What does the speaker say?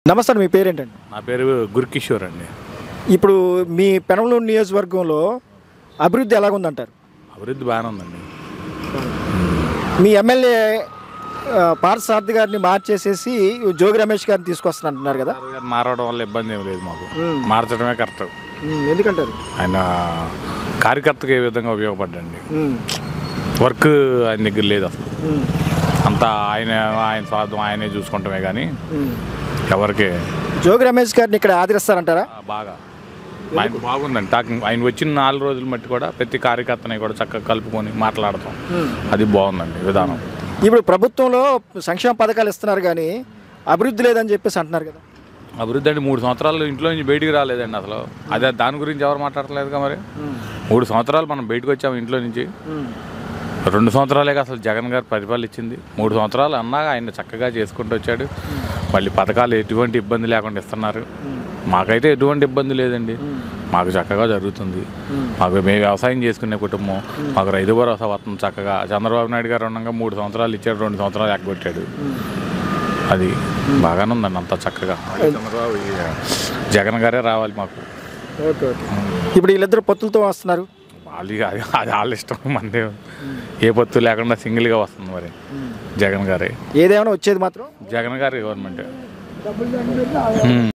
నమస్తే మీ పేరేంటండి నా పేరు గురుకిషోర్ అండి ఇప్పుడు మీ పెనమలూరు నియోజకవర్గంలో అభివృద్ధి ఎలాగుందంటారు అభివృద్ధి బాగానే ఉందండి మీ ఎమ్మెల్యే ఆ, పార్థసారథి గారిని మార్చేసేసి జోగి రమేష్ గారిని తీసుకొస్తాను అంటున్నారు కదా సార్ గారు మారడం వల్ల ఇబ్బంది ఏం లేదు మాకు మ్మ్. మార్చడమే కరెక్ట్ ఉమ్, ఎందుకంటారు ఆయన కార్యకర్తకు ఏ విధంగా ఉపయోగపడ్డండి ఉమ్, వర్క్ ఆయన దగ్గర లేదు అసలు ఉమ్, అంతా ఆయన ఆయన స్వార్థం ఆయనే చూసుకుంటామే కానీ ఉమ్. ఎవరికి జోగి రమేష్ గారిని ఇక్కడ ఆదరిస్తారంటారా ఆ, బాగా ఆయన బాగుందండి టాకింగ్ ఆయన వచ్చిన నాలుగు రోజులు మట్టి కూడా ప్రతి కార్యకర్తని కూడా చక్కగా కలుపుకొని మాట్లాడతాం ఉమ్. అది బాగుందండి విధానం ఇప్పుడు ప్రభుత్వంలో సంక్షేమ పథకాలు ఇస్తున్నారు కానీ అభివృద్ధి లేదని చెప్పేసి అంటున్నారు కదా అభివృద్ధి అంటే మూడు సంవత్సరాలు ఇంట్లో నుంచి బయటికి రాలేదండి అసలు అదే దాని గురించి ఎవరు మాట్లాడలేదుగా మరి మూడు సంవత్సరాలు మనం బయటకు వచ్చాము ఇంట్లో నుంచి ఉమ్, రెండు సంవత్సరాలే అసలు జగన్ గారు పరిపాలించింది మూడు సంవత్సరాలు అన్నాక ఆయన చక్కగా చేసుకుంటూ వచ్చాడు మళ్ళీ పథకాలు ఎటువంటి ఇబ్బంది లేకుండా ఇస్తున్నారు మాకైతే ఎటువంటి ఇబ్బంది లేదండి మాకు చక్కగా జరుగుతుంది మాకు మేము వ్యవసాయం చేసుకునే కుటుంబం మాకు రైతు భరోసా వస్తుంది చక్కగా చంద్రబాబు నాయుడు గారు ఉండగా మూడు సంవత్సరాలు ఇచ్చాడు రెండు సంవత్సరాలు ఎగ్గొట్టాడు అది బాగానే ఉందండి అంతా చక్కగా చంద్రబాబు ఈ జగన్ గారే రావాలి మాకు ఓకే ఓకే ఇప్పుడు వీళ్ళిద్దరు పొత్తులతో వస్తున్నారు వాళ్ళు ఇక అది అది వాళ్ళ ఇష్టం మందే ఏ పొత్తు లేకుండా సింగిల్గా వస్తుంది మరి జగన్ గారే ఏదేమైనా వచ్చేది మాత్రం జగన్ గారి గవర్నమెంట్